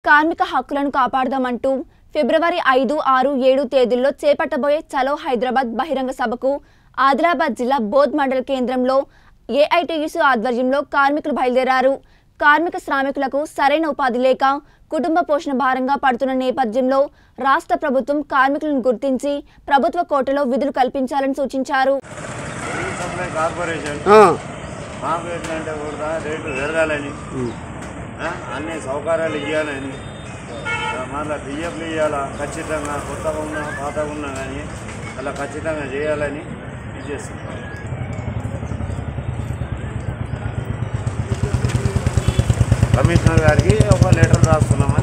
కార్మిక హక్కులను కాపాడదామంటూ ఫిబ్రవరి ఐదు ఆరు ఏడు తేదీల్లో చేపట్టబోయే చలో హైదరాబాద్ బహిరంగ సభకు ఆదిలాబాద్ జిల్లా బోధ్ మండల కేంద్రంలో ఏఐటియుసి ఆధ్వర్యంలో కార్మికులు బయలుదేరారు కార్మిక శ్రామికులకు సరైన ఉపాధి లేక కుటుంబ పోషణ భారంగా పడుతున్న నేపథ్యంలో రాష్ట్ర ప్రభుత్వం కార్మికులను గుర్తించి ప్రభుత్వ కోటలో విధులు కల్పించాలని సూచించారు సివిల్ సప్లై కార్పొరేషన్ ఆ, మాకు ఎట్లంటే కూడా రేటు పెరగాలని ఆ, అన్ని సౌకర్యాలు ఇవ్వాలని మళ్ళీ బియ్యప్లు ఇవ్వాలా ఖచ్చితంగా కొత్తగా ఉన్నా పాతగా ఉన్నా కానీ అలా ఖచ్చితంగా చేయాలని ఇది చేస్తున్నాం కమిషనర్ గారికి ఒక లెటర్ రాస్తున్నాం